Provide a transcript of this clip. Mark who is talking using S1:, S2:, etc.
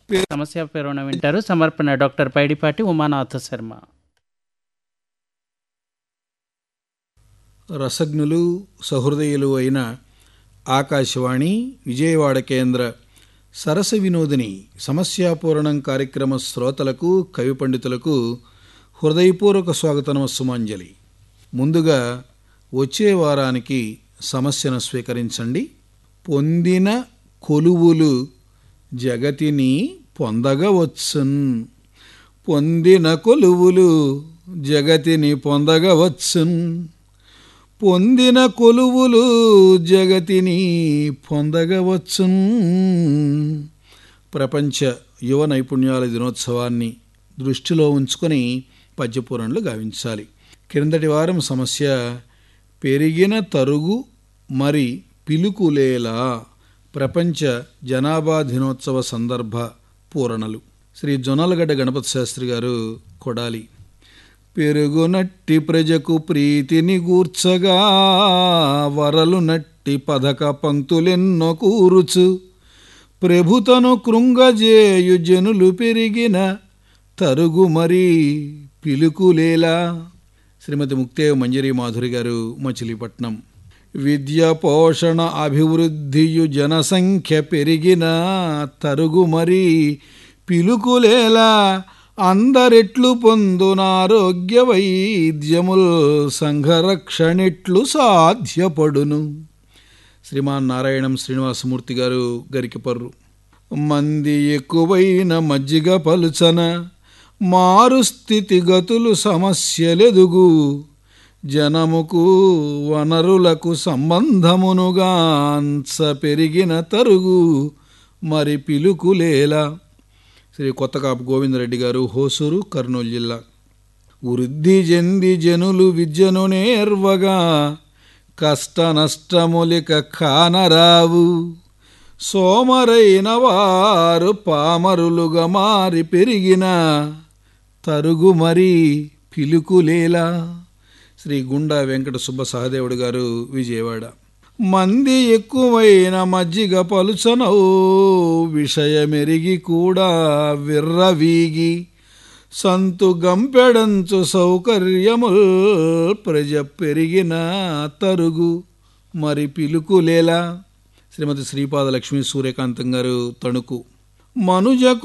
S1: సమస్య పేరున వింటారు సమర్పణ డాక్టర్ పైడిపాటి ఉమానాథ శర్మ
S2: రసజ్ఞులు సహృదయులు అయిన ఆకాశవాణి విజయవాడ కేంద్ర సరస వినోదిని సమస్యాపూరణం కార్యక్రమ శ్రోతలకు కవి పండితులకు హృదయపూర్వక స్వాగత నమస్సుమాంజలి ముందుగా వచ్చే వారానికి సమస్యను స్వీకరించండి పొందిన కొలువులు జగతిని పొందగవచ్చున్ పొందిన కొలువులు జగతిని పొందగవచ్చున్ పొందిన కొలువులు జగతిని పొందగవచ్చున్ ప్రపంచ యువ నైపుణ్యాల దినోత్సవాన్ని దృష్టిలో ఉంచుకొని పద్యపూరణలు గావించాలి క్రిందటి వారం సమస్య పెరిగిన తరుగు మరి పిలుకులేలా ప్రపంచ జనాభా దినోత్సవ సందర్భ పూరణలు శ్రీ జొన్నలగడ్డ గణపతి శాస్త్రి గారు కొడాలి పెరుగునట్టి ప్రజకు ప్రీతిని గూర్చగా వరలు నట్టి పథక పంక్తులెన్నో కూరుచు ప్రభుతను కృంగజేయు జనులు పెరిగిన తరుగు మరీ పిలుకులేలా శ్రీమతి ముక్తే మంజరి మాధురి గారు మచిలీపట్నం విద్య పోషణ అభివృద్ధియు జనసంఖ్య పెరిగిన తరుగు మరీ పిలుకులేలా అందరెట్లు పొందునారోగ్య వైద్యముల్ సంఘరక్షణెట్లు సాధ్యపడును శ్రీమాన్ నారాయణం శ్రీనివాసమూర్తి గారు గరికిపర్రు మంది ఎక్కువైన మజ్జిగ పలుచన మారు స్థితిగతులు సమస్యలెదుగు జనముకు వనరులకు సంబంధమునుగాంచ పెరిగిన తరుగు మరి పిలుకులేలా శ్రీ కొత్తకాపు గోవిందరెడ్డి గారు హోసూరు కర్నూలు జిల్లా వృద్ధి చెంది జనులు విద్యను నేర్వగా కష్ట నష్టములిక కానరావు సోమరైన వారు పామరులుగా మారి పెరిగిన తరుగు మరి పిలుకులేలా శ్రీ గుండా వెంకట సుబ్బ సహదేవుడు గారు విజయవాడ మంది ఎక్కువైన మజ్జిగ పలుచనో విషయమెరిగి కూడా విర్రవీగి సంతు గంపెడంచు సౌకర్యముల్ ప్రజ పెరిగిన తరుగు మరి పిలుకులేలా శ్రీమతి శ్రీపాద లక్ష్మీ సూర్యకాంతం గారు తణుకు మనుజ